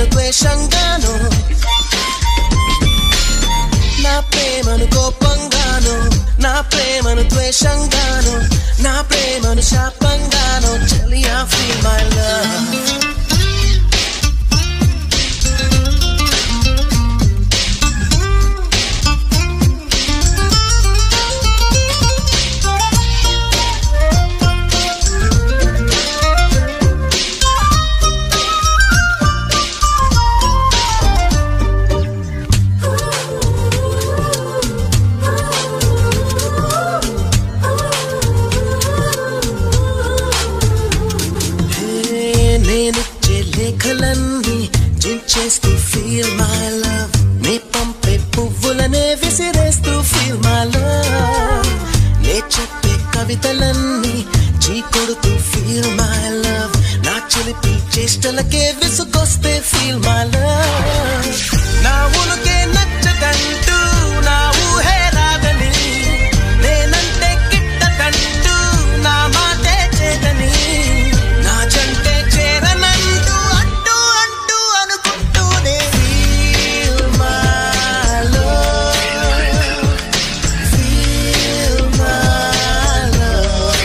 ప్రేమను ద్వేషంగాను నా ప్రేమను కోపంగాను నా ప్రేమను ద్వేషంగాను నా ప్రేమను శాపంగాను చెలియా ఫీల్ మై లవ్ హే, నేనిచ్చే లేఖలన్నీ చించేస్తూ ఫీల్ మై లవ్ నీ పంపే పువ్వులనే విసిరేస్తూ ఫీల్ మై లవ్ నే చెప్పే కవితలన్నీ చీకొడుతూ ఫీల్ మై లవ్ నా చిలిపి చేష్టలకే విసుకొస్తే ఫీల్ మై లవ్ నా ఉనుకే నచ్చదంటూ నా ఊహే రాదని నేనంటే గిట్టదంటూ నా మాటే చేదని నా జంటే చేరనంటూ అంటూ అంటూ అనుకుంటూనే feel my love, feel my love.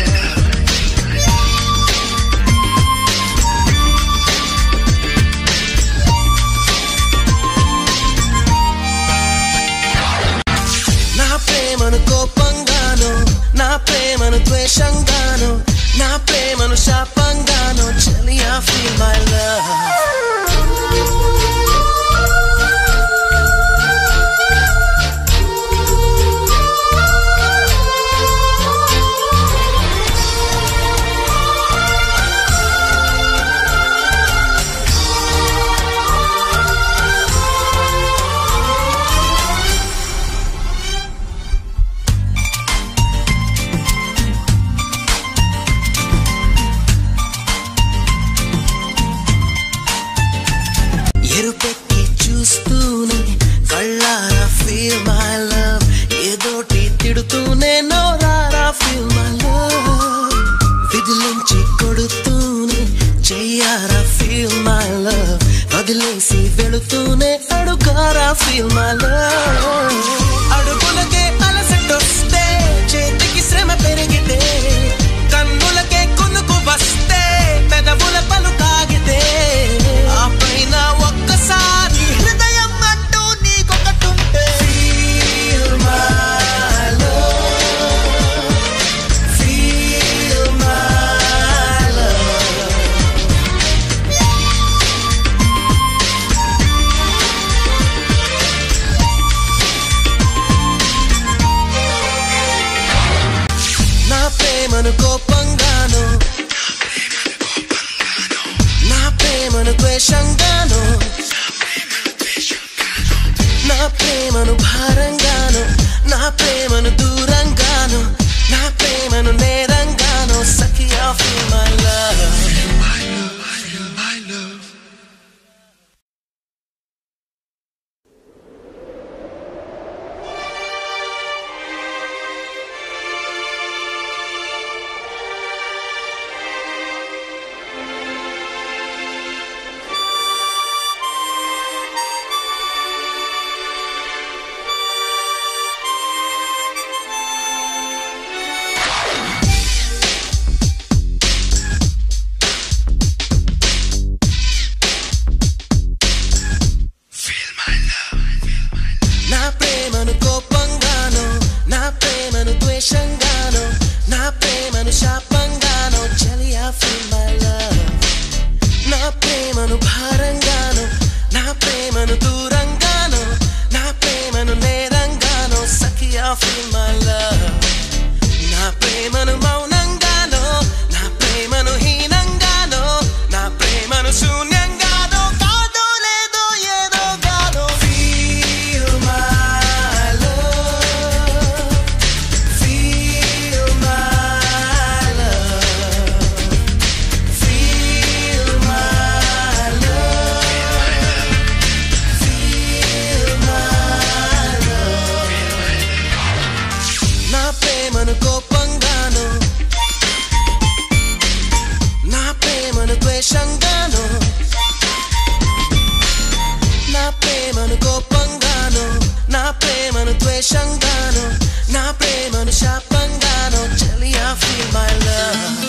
నా ప్రేమను కోపంగాను నా ప్రేమను ద్వేషంగాను నా ప్రేమను శాపంగాను చెలియా ఫీల్ మై లవ్ ఎరుపెక్కి చూస్తూనే కళ్ళారా ఫీల్ మై లవ్ ఏదోటి తిడుతూనే నోరారా ఫీల్ మై లవ్ విదిలించి కొడుతూనే చెయ్యారా ఫీల్ మై లవ్ వదిలేసి వెళుతూనే అడుగారా ఫీల్ మై లవ్ అడుగులకే అలసటొస్తే చేతికి శ్రమ పెరిగితే కన్నులకే కొనుకు వస్తే పెదవుల పలు కాగితే ఆ పైన ఒక్కసారి హృదయం అంటూ నీకొకటుంటే Feel my love, feel my love. నా ప్రేమను కోపంగాను నా ప్రేమను ద్వేషంగాను నా ప్రేమను భారంగాను నా ప్రేమను దూరంగాను నా ప్రేమను నేరంగాను సఖియా ఫీల్ మై లవ్ నా ప్రేమను కోపంగాను నా ప్రేమను ద్వేషంగాను నా ప్రేమను శాపంగాను చెలియా ఫీల్ మై లవ్ నా ప్రేమను భారంగాను నా ప్రేమను దూరంగాను నా ప్రేమను నేరంగాను సఖియా ఫీల్ మై లవ్ నా ప్రేమను మౌనంగాను నా ప్రేమను హీనంగాను నా ప్రేమను శూన్యంగాను కాదో లేదో ఏదో గాను Feel my love, feel my love, feel my love, feel my love. ద్వేషంగాను నా ప్రేమను శాపంగాను చెలియా ఫీల్ మై లవ్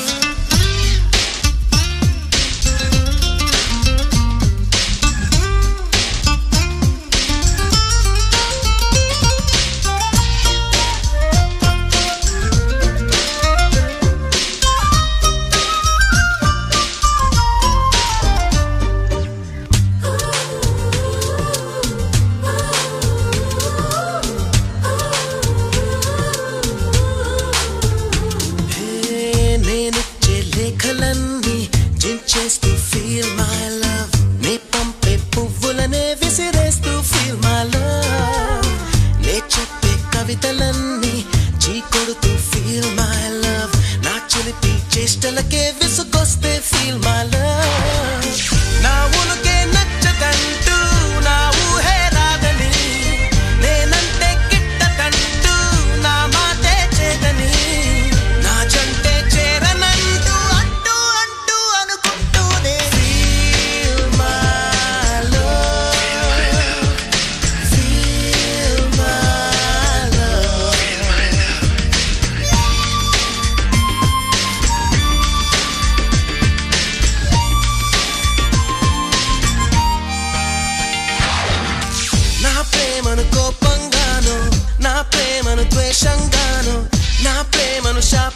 హే, నేనిచ్చే లేఖలన్నీ జించేస్తూ ఫీల్ మై లవ్ నే పంపే పువ్వులనే విసిరేస్తూ ఫీల్ మై లవ్ నే చెప్పే కవితలన్నీ చీకొడుతూ ఫీల్ మై లవ్ నా చిలిపి చేష్టలకే విసుగొస్తే ఫీల్ మై లవ్ నా ఉనుకే నచ్చదంటూ నా ఊహే రాదని నేనంటే గిట్టదంటూ నా మాటే చేదని నా జంటే చేరనంటూ అంటూ అంటూ అనుకుంటూనే Feel my love. Feel my love. నా ప్రేమను కోపంగాను నా ప్రేమను ద్వేషంగాను నా ప్రేమను శాపంగాను